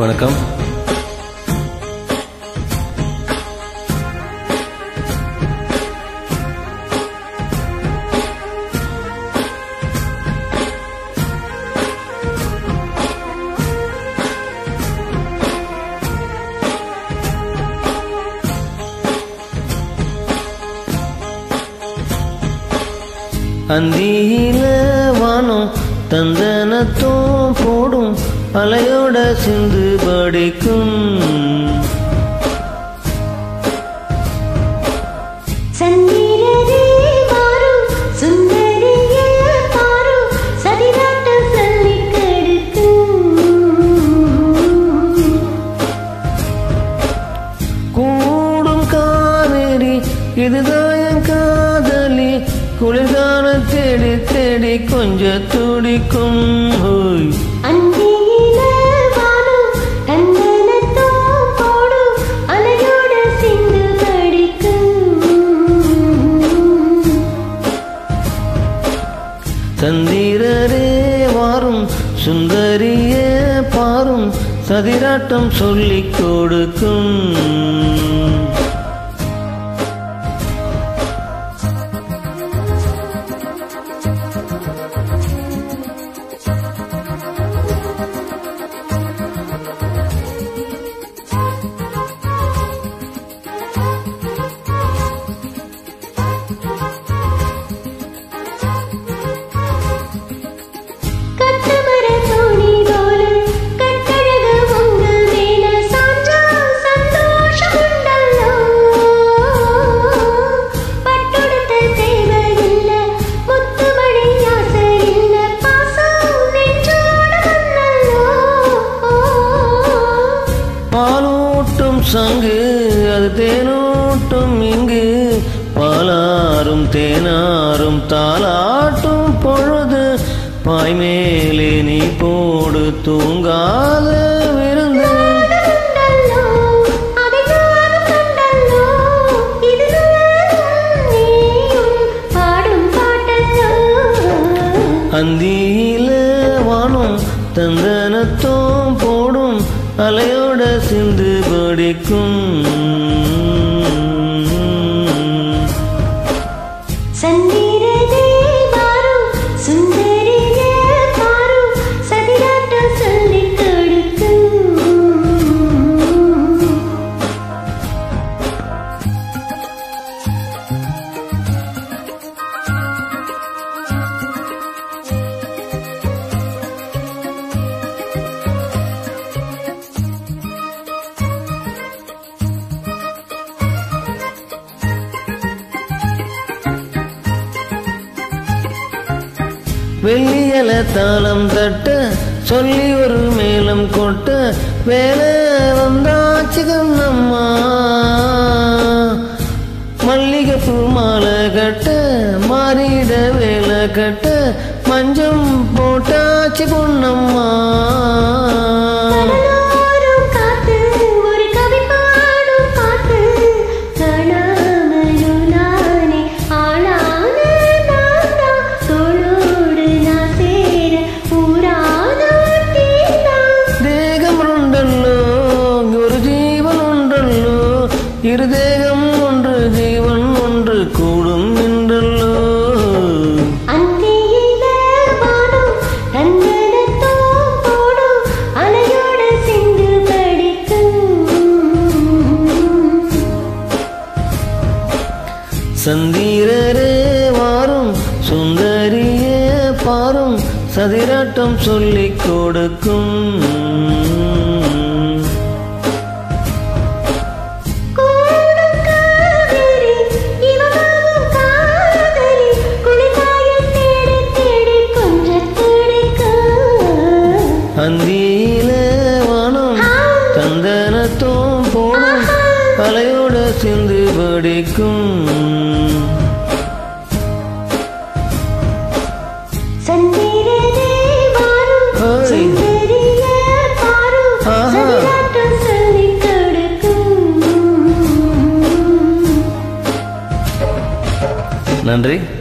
வணக்கம் அந்தியில வானம் தந்தனத்தும் போடும் அலையோட சிந்து படிக்கும் சந்திரரே மாறும் சுந்தரிய பாரும் சதிராட்டம் சொல்லி கெடுக்கும் கூடும் காவேரி இதுதான் என் காதலி குளிர்கான தேடி தேடி கொஞ்ச துடிக்கும் ஹோய் அந்தியில வானம் தந்தனத்தும் போடும் அலையோட சிந்து படிக்கும் தந்திரரே வாரும் சுந்தரிய பாரும் சதிராட்டம் சொல்லிக் கொடுக்கும் கட்டமர தோணி போல கட்டழக உங்க மேல சாஞ்சா சந்தோஷமுண்டல்லோ பட்டுடுத்த தேவையில்ல முத்துமணி ஆசை இல்ல பாசம் நெஞ்சோட வந்தல்லோ பாலூட்டும் சங்கு அது தேனூட்டும் இங்கு பாலாரும் தேனாரும் தாளாட்டும் பொழுது பாய் மேலே நீ போடு தூங்காத விருந்து கண்டல்லோ அதை நானும் கண்டல்லோ இது நானும் நீயும் பாடும் பாட்டல்லோ அந்தியில வானம் தந்தனத்தோம் போடும் அலையோட சிந்து படிக்கும் சந்திரனே மாறும் சுந்தரியே மாறும் சதிராட்டம் சொல்லிக் கொடுக்கும் வெள்ளியல தாளம் தட்ட சொல்லி ஒரு மேளம் கொட்ட வேலை வந்தாச்சு கண்ணம்மா மல்லிகை பூ மாலை கட்ட மாறிட வேலை கட்ட மஞ்சம் போட்டாச்சு பொன்னம்மா கடலோரம் காத்து ஒரு கவி பாடும் பாட்டு காணாமலும் நானே ஆளான நான்தான் தோளோடு நான் சேர ஊரான தீர்ந்தான் தேகம் உண்டல்லோ ஒரு ஜீவன் உண்டல்லோ இரு தேகம் ஒன்று ஜீவன் ஒன்று கூடும் என்றல்லோ அந்தியில வானம் தந்தனத்தோம் போடும் அலையோட சிந்து படிக்கும் சந்தீரரே வாரும் சுந்தரியே பாரும் சதிராட்டம் சொல்லிக் கொடுக்கும் கூடும் காவேரி இவனாகும் காதலி குளிர்காயில் தேடி தேடி கொஞ்சம் துடிக்கும் அந்தியில வானம் தந்தனத்தோம் போடும் அலையோட சிந்து படிக்கும் சந்திரனே வாரும் ஹாய். சுந்தரிய பாரும் ஆஹா. சதிராட்டம் சொல்லிக் கொடுக்கும் நன்றி